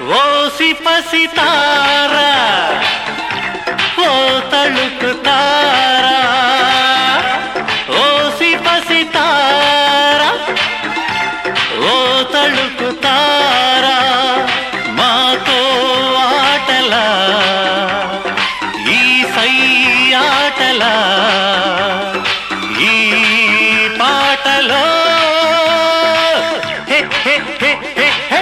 OC పసితారా ఓ తళుకు తారా OC పసితారా ఓ తళుకు తారా మాతో ఆటలా ఈ సై ఆటలా ఈ పాటలో హే హే హే హే హే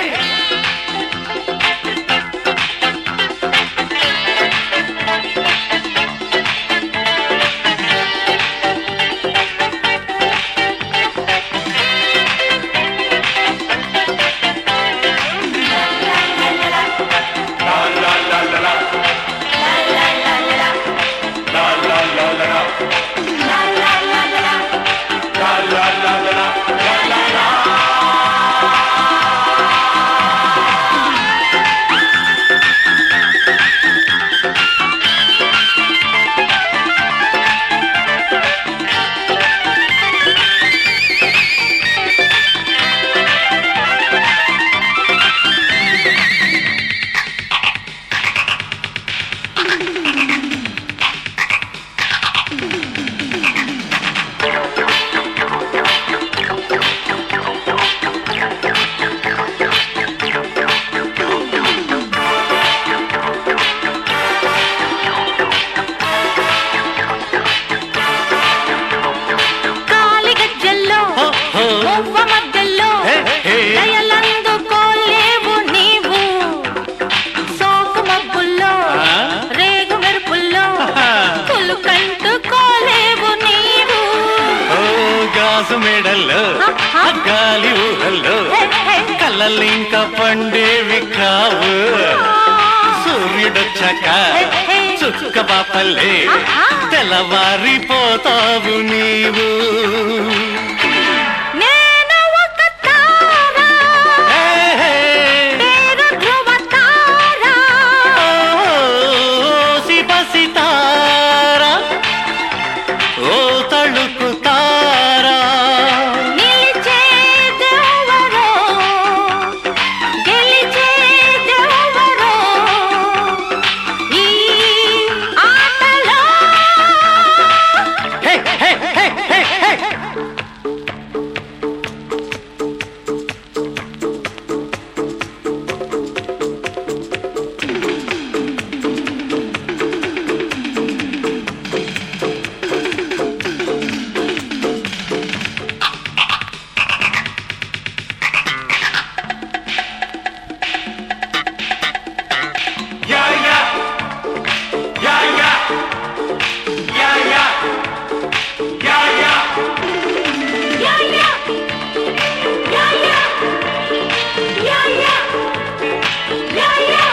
కాలిగజ్జల్లో హో, హో. మువ్వ మధ్యలో హే, హే. దయలందుకోలేవు నీవు సోకు మబ్బుల్లో ఆ? రేగు మెరుపుల్లో ఆహా. కులుకంటుకోలేవు నీవు ఓ గాజు మెడల్లో ఆహా. గాలి ఊహల్లో హే, హే. కళ్ళలింక పండేవి కావు సూర్యుడొచ్చాక హే, హే. చుక్క పాపల్లే ఆహా. తెల్లవారిపోతావు నీవు నేను ఒక తార హే, హే. పేరు ధ్రువ తార ఓ, సిపసితారా ఓ తళుకు తారా నిలిచేదెవరో గెలిచేదెవరో ఈ ఆటలో hey, hey, hey, hey, hey. యా యా యా యా యా యా యా యా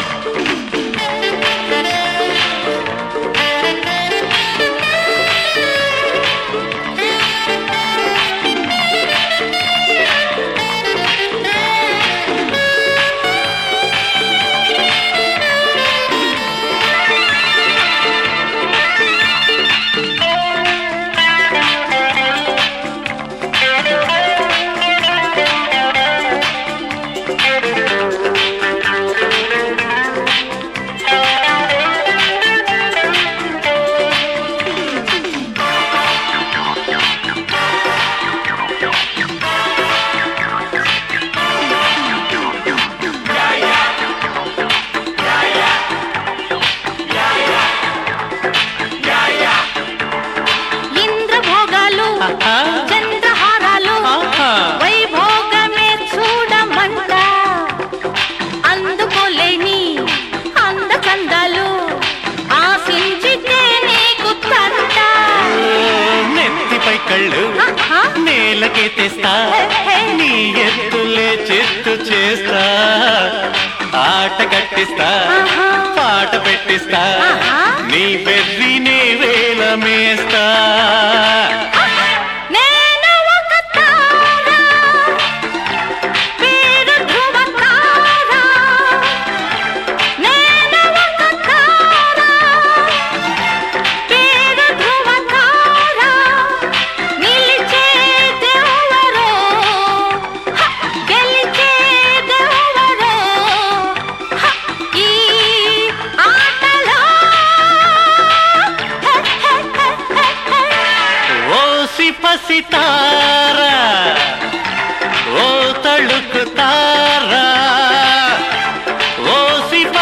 ఇంద్రభోగాలు ఆహా. చంద్రహారాలు ఆహా. వైభోగమే చూడమంట అందుకోలేని అందచందాలు ఆశించితే నీకు తంట నెత్తిపై కళ్ళు ఆహా. నేలకే తెస్తా నీ ఎత్తులే చెట్టు చేస్తా ఆట కట్టిస్తా ఆహా. పాట పెట్టిస్తా ఆహా. నీ బెర్రి నీ వేల మేస్తా నేను ఒక తార పేరు ధ్రువ తార నేను ఒక తార పేరు ధ్రువ తార నిలిచేదెవరో హ! గెలిచేదెవరో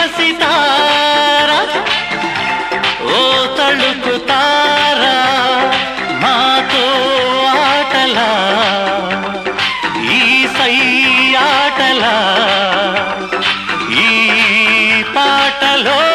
సితార ఓ తళుకు తార మాతో ఆటలా ఈ సై ఆటలా ఈ పాటలో